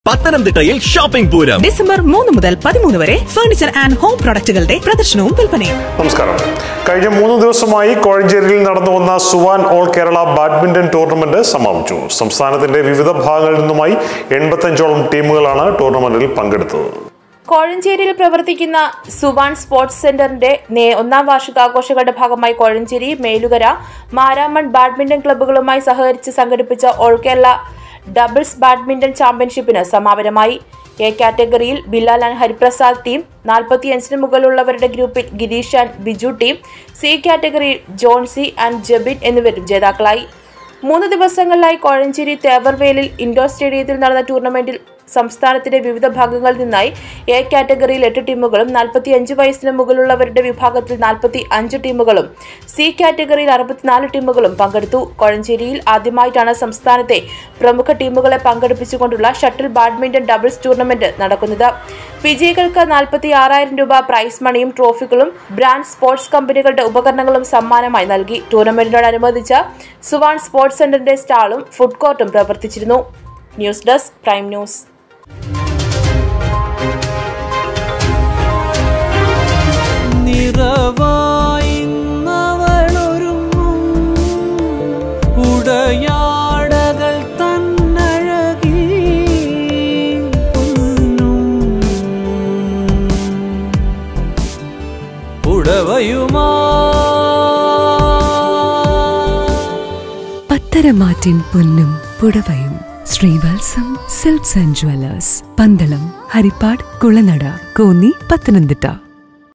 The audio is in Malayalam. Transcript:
പത്തനംതിട്ടയിൽ ഷോപ്പിംഗ് പൂരം ഡിസംബർ മൂന്ന് മുതൽ പതിമൂന്ന് വരെ ഫർണിച്ചർ ആൻഡ് ഹോം പ്രൊഡക്റ്റുകളുടെ പ്രദർശനവും വിൽപ്പനയും നമസ്കാരം കഴിഞ്ഞ മൂന്ന് ദിവസമായി കോഴഞ്ചേരിയിൽ നടന്നു വന്ന സുവാൻ ഓൾ കേരള ബാഡ്മിന്റൺ ടൂർണമെന്റ് സമാപിച്ചു സംസ്ഥാനത്തിന്റെ വിവിധ ഭാഗങ്ങളിൽ നിന്നുമായി എൺപത്തഞ്ചോളം ടീമുകളാണ് ടൂർണമെന്റിൽ പങ്കെടുത്തത് കോഴഞ്ചേരിയിൽ പ്രവർത്തിക്കുന്ന സുവാൻ സ്പോർട്സ് സെന്ററിന്റെ നേ- ഒന്നാം വാർഷികാഘോഷങ്ങളുടെ ഭാഗമായി കോഴഞ്ചേരി മേലുകര മാരാമൺ ബാഡ്മിന്റൺ ക്ലബ്ബുകളുമായി സഹകരിച്ച് സംഘടിപ്പിച്ച ഓൾ കേരള ഡബിൾസ് ബാഡ്മിന്റൺ ചാമ്പ്യൻഷിപ്പിന് സമാപനമായി എ കാറ്റഗറിയിൽ ബിലാൽ ആൻഡ് ഹരിപ്രസാദ് ടീം നാൽപ്പത്തിയഞ്ചിന് മുകളിലുള്ളവരുടെ ഗ്രൂപ്പിൽ Girish and Biju team C കാറ്റഗറിയിൽ ജോൺസി ആൻഡ് ജബിൻ എന്നിവരും ജേതാക്കളായി മൂന്ന് ദിവസങ്ങളിലായി കോഴഞ്ചേരി തേവർവേലിൽ ഇൻഡോർ സ്റ്റേഡിയത്തിൽ നടന്ന ടൂർണമെന്റിൽ സംസ്ഥാനത്തിന്റെ വിവിധ ഭാഗങ്ങളിൽ നിന്നായി എ കാറ്റഗറിയിൽ എട്ട് ടീമുകളും നാൽപ്പത്തി അഞ്ച് വയസ്സിന് മുകളിലുള്ളവരുടെ വിഭാഗത്തിൽ നാൽപ്പത്തി അഞ്ച് ടീമുകളും സി കാറ്റഗറിയിൽ അറുപത്തിനാല് ടീമുകളും പങ്കെടുത്തു കോഴഞ്ചേരിയിൽ ആദ്യമായിട്ടാണ് സംസ്ഥാനത്തെ പ്രമുഖ ടീമുകളെ പങ്കെടുപ്പിച്ചുകൊണ്ടുള്ള ഷട്ടിൽ ബാഡ്മിന്റൺ ഡബിൾസ് ടൂർണമെന്റ് നടക്കുന്നത് വിജയികൾക്ക് നാൽപ്പത്തി ആറായിരം രൂപ പ്രൈസ് മണിയും ട്രോഫികളും ബ്രാൻഡ് സ്പോർട്സ് കമ്പനികളുടെ ഉപകരണങ്ങളും സമ്മാനമായി നൽകി ടൂർണമെന്റിനോടനുബന്ധിച്ച് സുവാൻ സ്പോർട്സ് സെന്ററിന്റെ സ്റ്റാളും ഫുഡ് കോർട്ടും പ്രവർത്തിച്ചിരുന്നു ന്യൂസ് ഡെസ്ക് പ്രൈം ന്യൂസ് നിറവായിന്നവളൊരുങ്ങും ഉടയാടകൾ തന്നഴകി പൊന്നും ഉടവയുമാ പത്തരമാറ്റിൻ പൊന്നും പുടവയും Sreevalsam silks and jewellers Pandalam Harippad Kulanada Konni Pathanamthitta